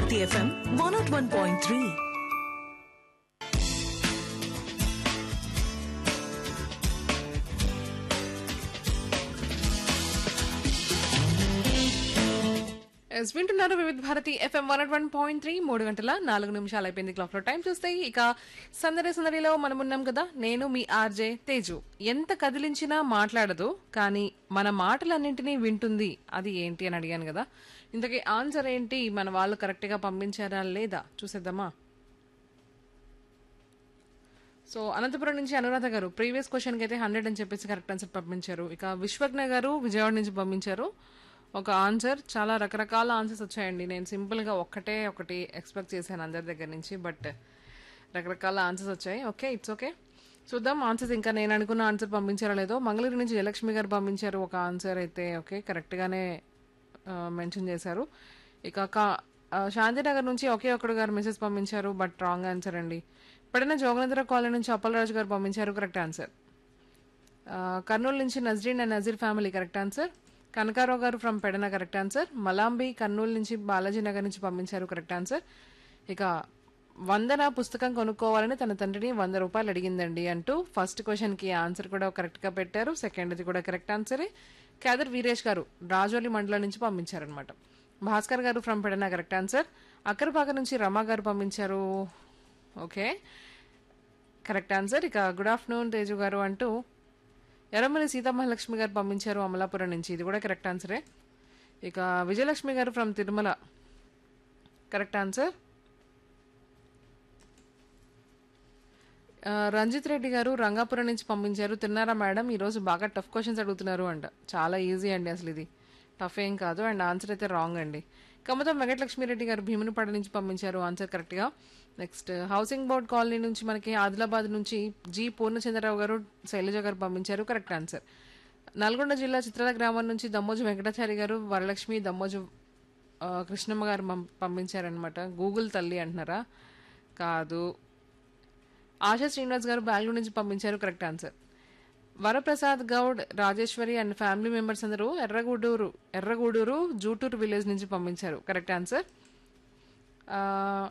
Bharati FM one nought one point three ఎస్ వింటున్నారు Vividh Bharati FM one one point three మూడు గంటల నాలుగు నిమిషాలు అయిపోయింది క్లాక్ లో టైం చూస్తే ఇక సందడి సందడిలో మనం ఉన్నాం కదా నేను మీ ఆర్జే తేజు ఎంత కదిలించినా మాట్లాడదు కానీ మన మాటలన్నింటినీ వింటుంది అది ఏంటి అని అడిగాను కదా ఇంతకీ ఆన్సర్ ఏంటి మన వాళ్ళు కరెక్ట్ గా పంపించారా లేదా చూసేద్దామా సో అనంతపురం నుంచి అనురాధ గారు ప్రీవియస్ క్వశ్చన్కి అయితే హండ్రెడ్ అని చెప్పేసి కరెక్ట్ ఆన్సర్ పంపించారు ఇక విశ్వజ్ఞ గారు విజయవాడ నుంచి పంపించారు ఒక ఆన్సర్ చాలా రకరకాల ఆన్సర్స్ వచ్చాయండి నేను సింపుల్గా ఒక్కటే ఒకటి ఎక్స్పెక్ట్ చేశాను అందరి దగ్గర నుంచి బట్ రకరకాల ఆన్సర్స్ వచ్చాయి ఓకే ఇట్స్ ఓకే చూద్దాం ఆన్సర్స్ ఇంకా నేను అనుకున్న ఆన్సర్ పంపించారో లేదో మంగళూరు నుంచి జయలక్ష్మి గారు పంపించారు ఒక ఆన్సర్ అయితే ఓకే కరెక్ట్గానే మెన్షన్ చేశారు ఇక కా- ఆ, శాంతినగర్ నుంచి ఒకే ఒకడు గారు మెసేజ్ పంపించారు బట్ రాంగ్ ఆన్సర్ అండి ఇప్పుడైనా జోగనేంద్ర కాలనీ నుంచి అప్పలరాజు గారు పంపించారు కరెక్ట్ ఆన్సర్ ఆ, కర్నూలు నుంచి Nazreen and Nazeer family correct answer Kanakarao garu from Pedana correct answer Malambi Kurnool నుంచి బాలాజీ నగర్ నుంచి పంపించారు కరెక్ట్ ఆన్సర్ ఇక వందన పుస్తకం కొనుక్కోవాలని తన తండ్రిని వంద రూపాయలు అడిగిందండి అంటూ ఫస్ట్ క్వశ్చన్ కి ఆన్సర్ కూడా కరెక్ట్ గా పెట్టారు సెకండ్ ఇది కూడా కరెక్ట్ ఆన్సరే కేదర్ వీరేష్ గారు రాజోలి మండలం నుంచి పంపించారనమాట Bhaskar garu from Pedana correct answer Akkarapaka నుంచి రమా గారు పంపించారు ఓకే కరెక్ట్ ఆన్సర్ ఇక గుడ్ ఆఫ్టర్నూన్ తేజు గారు అంటూ ఎర్రమల్లి సీతామహాలక్ష్మి గారు పంపించారు అమలాపురం నుంచి ఇది కూడా కరెక్ట్ ఆన్సరే ఇక విజయలక్ష్మి గారు ఫ్రమ్ తిరుమల కరెక్ట్ ఆన్సర్ ఆ, రంజిత్ రెడ్డి గారు రంగాపురం నుంచి పంపించారు తిన్నారా మేడం ఈరోజు బాగా టఫ్ క్వశ్చన్స్ అడుగుతున్నారు అంట చాలా ఈజీ అండి అసలు ఇది టఫ్ ఏం కాదు అండ్ ఆన్సర్ అయితే రాంగ్ అండి కమతం వెంకటలక్ష్మిరెడ్డి గారు భీమునిపాడ నుంచి పంపించారు ఆన్సర్ కరెక్ట్గా నెక్స్ట్ హౌసింగ్ బోర్డ్ కాలనీ నుంచి మనకి ఆదిలాబాద్ నుంచి జి పూర్ణచంద్రరావు గారు శైలజ గారు పంపించారు కరెక్ట్ ఆన్సర్ నల్గొండ జిల్లా చిత్రాల గ్రామం నుంచి దమ్మోజు వెంకటాచారి గారు వరలక్ష్మి దమ్మోజు ఆ, కృష్ణమ్మ గారు పం- పంపించారనమాట గూగుల్ తల్లి అంటున్నారా కాదు ఆశా శ్రీనివాస్ గారు బెంగళూరు నుంచి పంపించారు correct answer Varaprasad Goud Rajeshwari and family members అందరూ ఎర్రగూడూరు ఎర్రగూడూరు జూటూరు విలేజ్ నుంచి పంపించారు కరెక్ట్ ఆన్సర్ ఆ,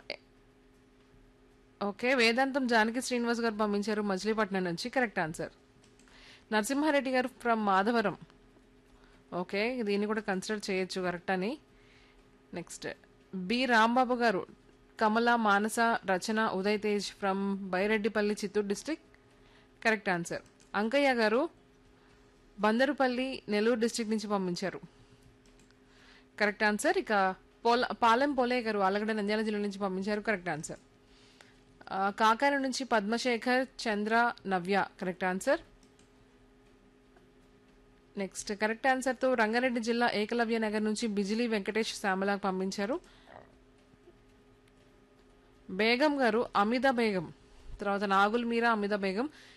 ఓకే వేదాంతం జానకి శ్రీనివాస్ గారు పంపించారు మచిలీపట్నం నుంచి కరెక్ట్ ఆన్సర్ నరసింహారెడ్డి గారు ఫ్రమ్ మాధవరం ఓకే దీన్ని కూడా కన్సిడర్ చేయొచ్చు కరెక్ట్ అని next B Rambabu garu Kamala Manasa Rachana Uday Tej from Byreddipalli Chittoor district correct answer Ankaiah garu Bandarupalli Nellore district నుంచి పంపించారు కరెక్ట్ ఆన్సర్ ఇక పోల పాలెం పోలే గారు ఆలగడ్డ నంద్యాల జిల్లా నుంచి పంపించారు కరెక్ట్ ఆన్సర్ ఆ, కాకాని నుంచి Padmasekhar Chandra Navya correct answer next correct ఆన్సర్తో రంగారెడ్డి జిల్లా ఏకలవ్య నగర్ నుంచి బిజిలీ వెంకటేష్ శ్యామల పంపించారు బేగం గారు అమిత బేగం తర్వాత నాగుల్ మీరా అమిత బేగం